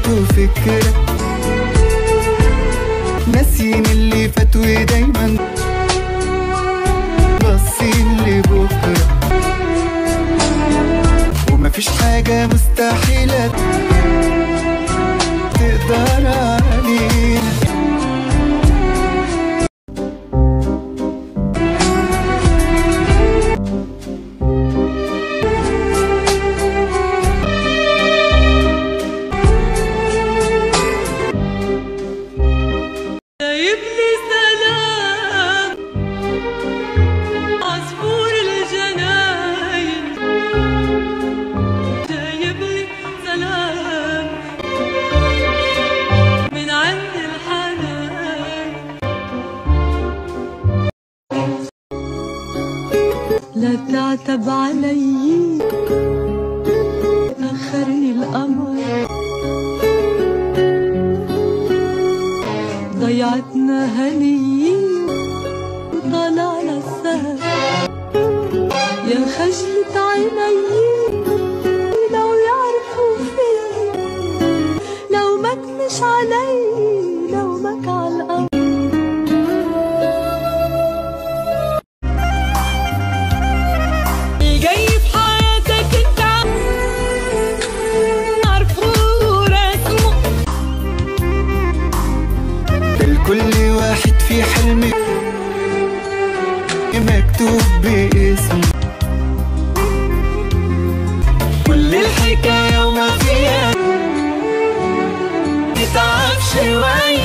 برضو فكرة ناسيين اللي فات ودايما باصين لبكرة ومفيش حاجة مستحيلة تقدر علينا جايب لي سلام عصفور الجناين جايب لي سلام من عند الحنان لا تعتب علي أخرني القمر ضيعتنا هني وطلعنا السهر يا خجلة عيني لو يعرفوا فيي لو مك مش علي لو مك على الأرض جاي في حياتك انت عارفه رسمه الكل واحد في حلم مكتوب باسمه كل الحكاية وما فيها نتعب شوية